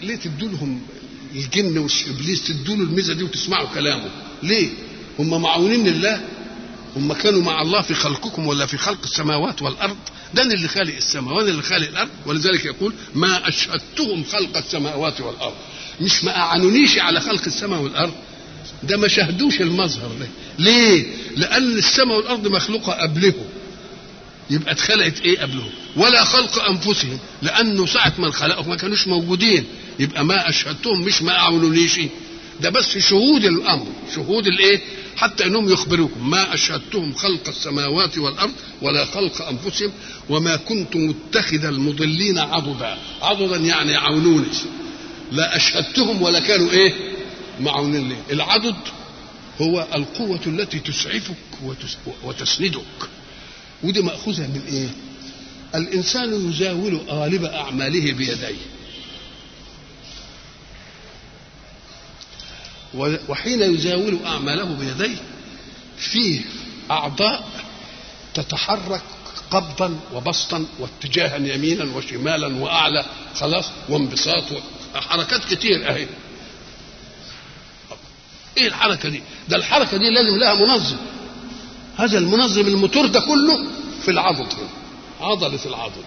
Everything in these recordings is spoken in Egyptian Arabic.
ليه تدوا لهم الجن وابليس تدوا له الميزه دي وتسمعوا كلامه ليه هم معاونين لله هم كانوا مع الله في خلقكم ولا في خلق السماوات والارض ده أنا اللي خالق السماء وانا اللي خالق الارض ولذلك يقول ما اشهدتهم خلق السماوات والارض مش ما اعانونيش على خلق السماء والارض ده ما شاهدوش المظهر ده ليه لان السماء والارض مخلوقه قبله يبقى اتخلقت ايه قبلهم ولا خلق انفسهم لانه ساعه ما خلقهم ما كانوش موجودين يبقى ما اشهدتهم مش ما اعونونيش ده بس شهود الامر شهود الايه حتى انهم يخبروكم ما اشهدتهم خلق السماوات والارض ولا خلق انفسهم وما كنت متخذ المضلين عضدا عضدا يعني يعونوني لا اشهدتهم ولا كانوا ايه معونين لي العضد هو القوة التي تسعفك وتسندك ودي مأخوذة من ايه الانسان يزاول غالب اعماله بيديه وحين يزاول اعماله بيديه فيه اعضاء تتحرك قبضا وبسطا واتجاها يمينا وشمالا واعلى خلاص وانبساط حركات كتير اهي ايه الحركه دي ده الحركه دي لازم لها منظم هذا المنظم الموتور ده كله في العضد هنا عضله العضد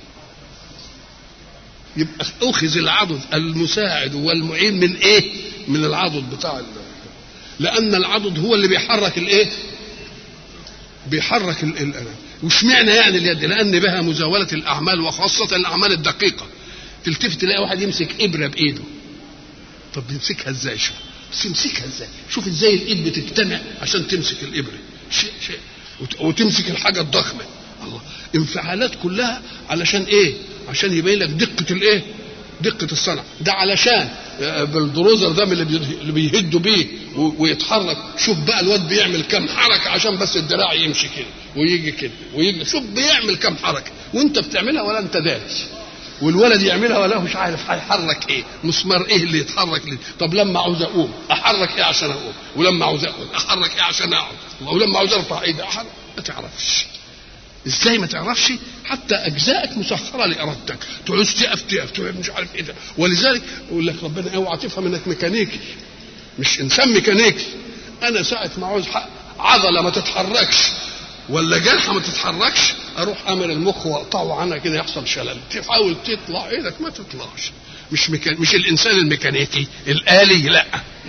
يبقى اخذ العضد المساعد والمعين من ايه من العضد بتاع الله لان العضد هو اللي بيحرك الايه بيحرك ال واشمعنى يعني اليد لان بها مزاوله الاعمال وخاصه الاعمال الدقيقه تلتفت تلاقي واحد يمسك ابره بايده طب يمسكها ازاي شوف بس يمسكها ازاي شوف ازاي الايد بتجتمع عشان تمسك الابره شيء شيء وتمسك الحاجه الضخمه الله انفعالات كلها علشان ايه عشان يبين لك دقه الايه دقه الصنع ده علشان بالدروزر ده اللي اللي بيهدوا بيه ويتحرك شوف بقى الواد بيعمل كام حركه عشان بس الدراع يمشي كده ويجي كده ويجي شوف بيعمل كام حركه وانت بتعملها ولا انت دارس والولد يعملها ولا مش عارف هيحرك ايه مسمار ايه اللي يتحرك ليه طب لما عاوز اقوم احرك ايه عشان اقوم ولما عاوز اقعد احرك ايه عشان اقعد ولما عاوز ارفع ايدي احرك ما تعرفش ازاي ما تعرفش حتى اجزائك مسخره لارادتك تعوز تقف تقف تقف مش عارف ايه ده ولذلك يقول لك ربنا اوعى تفهم انك ميكانيكي مش انسان ميكانيكي انا ساعه ما عاوز عضله ما تتحركش ولا جرحه ما تتحركش اروح امر المخ واقطعه عنها كده يحصل شلل تحاول تطلع ايدك ما تطلعش مش ميكان... مش الانسان الميكانيكي الالي لا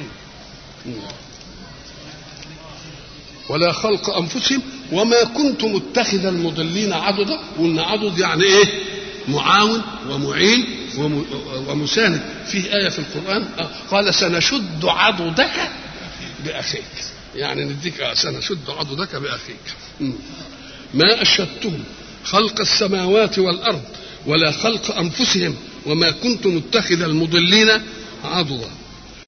ولا خلق انفسهم وما كنت متخذ المضلين عضدا قلنا عضد يعني ايه معاون ومعين ومساند في آية في القرآن قال سنشد عضدك بأخيك يعني نديك سنشد عضدك بأخيك ما أشهدتهم خلق السماوات والأرض ولا خلق أنفسهم وما كنت متخذ المضلين عضدا